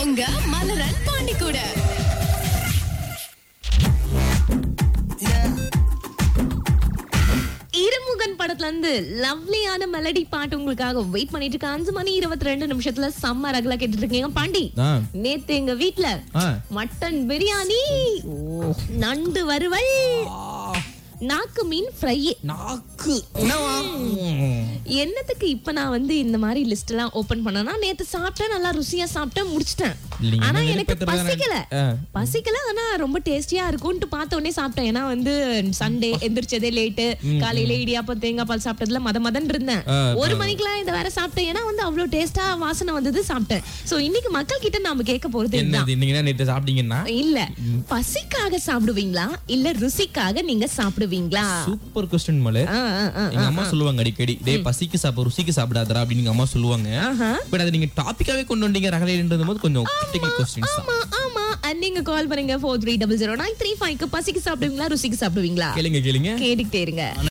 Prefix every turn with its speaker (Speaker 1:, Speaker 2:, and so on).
Speaker 1: உங்க மலரன் பாண்டி கூட
Speaker 2: இருமுகன் படத்துல இருந்து லவ்லியான மெலடி பாட்டு உங்களுக்காக வெயிட் பண்ணிட்டு இருக்க அஞ்சு மணி இருபத்தி ரெண்டு நிமிஷத்துல செம்ம ரகலா கேட்டுட்டு இருக்கீங்க பாண்டி
Speaker 3: ஆ.
Speaker 2: நேத்து எங்க வீட்ல
Speaker 3: ஆ.
Speaker 2: மட்டன் பிரியாணி நண்டு வறுவல் நாக்கு மீன் ஃப்ரை
Speaker 3: நாக்கு என்னவா
Speaker 2: என்னத்துக்கு இப்ப நான் வந்து இந்த மாதிரி லிஸ்ட் எல்லாம் ஓபன் பண்ணனா நேத்து சாப்பிட்டேன் நல்லா ருசியா சாப்பிட்டேன் முடிச்சிட்டேன்
Speaker 3: இல்லைங்க,
Speaker 2: ஆனா
Speaker 3: என்ன
Speaker 2: எனக்கு
Speaker 3: வெறுப்பேத்துறது
Speaker 2: பசிக்கல
Speaker 3: ஆ.
Speaker 2: பசிக்கல ஆனா ரொம்ப டேஸ்டியா இருக்கும்னு பார்த்த உடனே சாப்பிட்டேன் ஏன்னா வந்து சண்டே எந்திரிச்சதே லேட்டு காலையில இடியாப்பம் தேங்காய் பால் சாப்பிட்டதுல மத மதன் இருந்தேன்
Speaker 3: ஆ,
Speaker 2: ஒரு மணிக்கெல்லாம் இதை வேற சாப்பிட்டேன் ஏன்னா வந்து அவ்வளவு டேஸ்டா வாசனை வந்தது சாப்பிட்டேன் சோ இன்னைக்கு மக்கள் கிட்ட நாம கேட்க போறது இதுதான்
Speaker 3: என்னது இன்னைக்கு தான் நேத்து சாப்பிட்டீங்கன்னா
Speaker 2: இல்ல பசிக்காக சாப்பிடுவீங்களா இல்ல ருசிக்காக நீங்க சாப்பிடுவீங்களா
Speaker 3: சூப்பர் கொஸ்டின் மலர்
Speaker 2: ஆ, ஆ, ஆ.
Speaker 3: எங்க அம்மா சொல்லுவாங்க அடிக்கடி டேய் பசிக்கு சாப்பிட ருசிக்கு சாப்பிடாதடா அப்படின்னு எங்க அம்மா சொல்லுவாங்க
Speaker 2: ஆஹா.
Speaker 3: பட் அதை நீங்க டாபிக்காவே கொண்டு வந்தீங்க ரகலைன்றது போது கொஞ்சம் கிரிட்டிக்கல் கொஸ்டின்ஸ் தான்
Speaker 2: ஆமா ஆமா and நீங்க கால் பண்ணுங்க four three double zero nine three ஃபைவ்க்கு பசிக்கு சாப்பிடுவீங்களா ருசிக்கு சாப்பிடுவீங்களா
Speaker 3: கேளுங்க கேளுங்க
Speaker 2: கேட்டுக்கிட்டே இருங்க